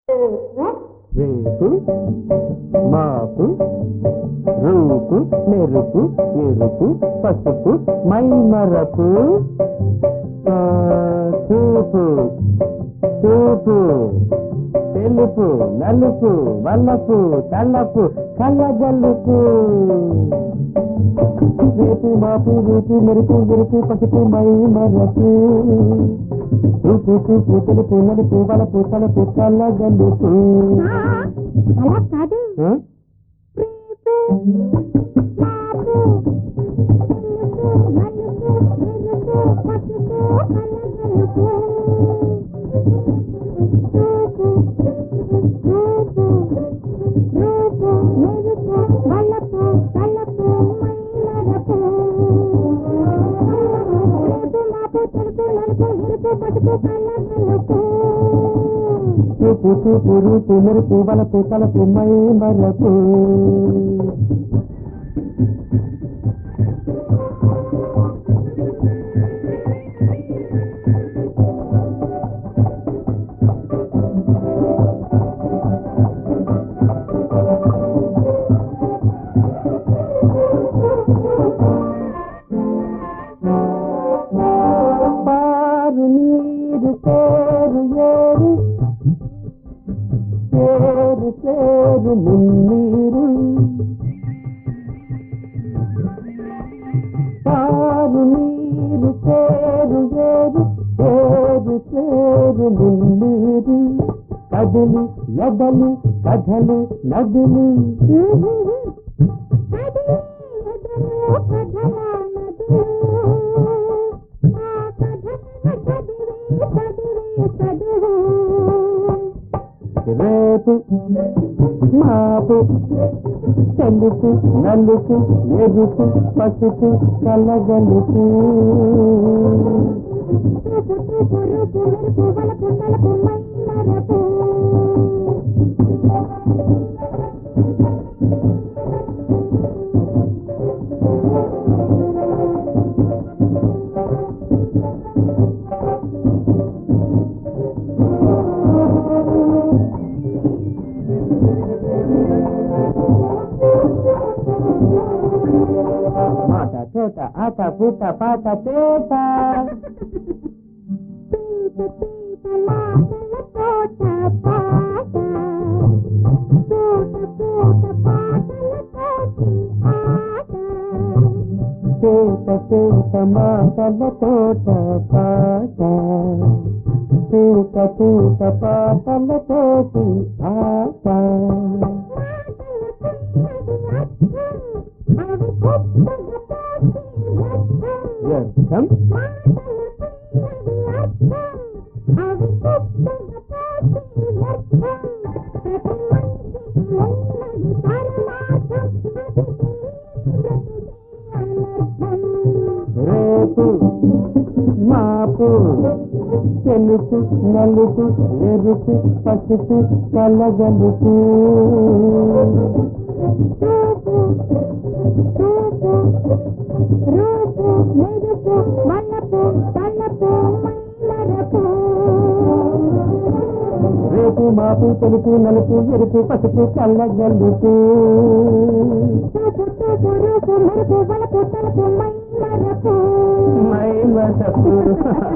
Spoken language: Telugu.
రేపు మాపు రూపు మెరుపు ఎరుపు పసుపు మైమరపు ఆ, చూపు చూపు తెలుపు నలుపు వల్లపు తల్లపు కళ్ళగల్లుపు రేపు మాపు రూపు మెరుపు ఎరుపు పసుపు మైమరపు రూపు చూపు తెలుపు నలుపు వలపు తలపు కళ్ళగల్లుపు అలా కాదు ఆ? చూపు చూపు రూపు మెరుపు వలపు తలపు మై మరపు పారు నీరు పేరు ఏరు పేరు పేరు మున్నీరు పారు నీరు పేరు ఏరు పేరు పేరు మున్నీరు కదులు ఎదలు కథలు నదులు రేపు మాపు తెలుపు నలుపు ఎరుపు పసుపు కలగలుపు మాట తోట ఆట పూట పాట పేట తోట తోట మాటల తోట పాట తోట తోట పాటల తోటి ఆట వ్యర్థం రేపు మాపు తెలుపు నలుపు ఎరుపు పసుపు కలగలుపు రేపు మాపు తెలుపు నలుపు ఎరుపు పసుపు కలగలుపు మై మసపు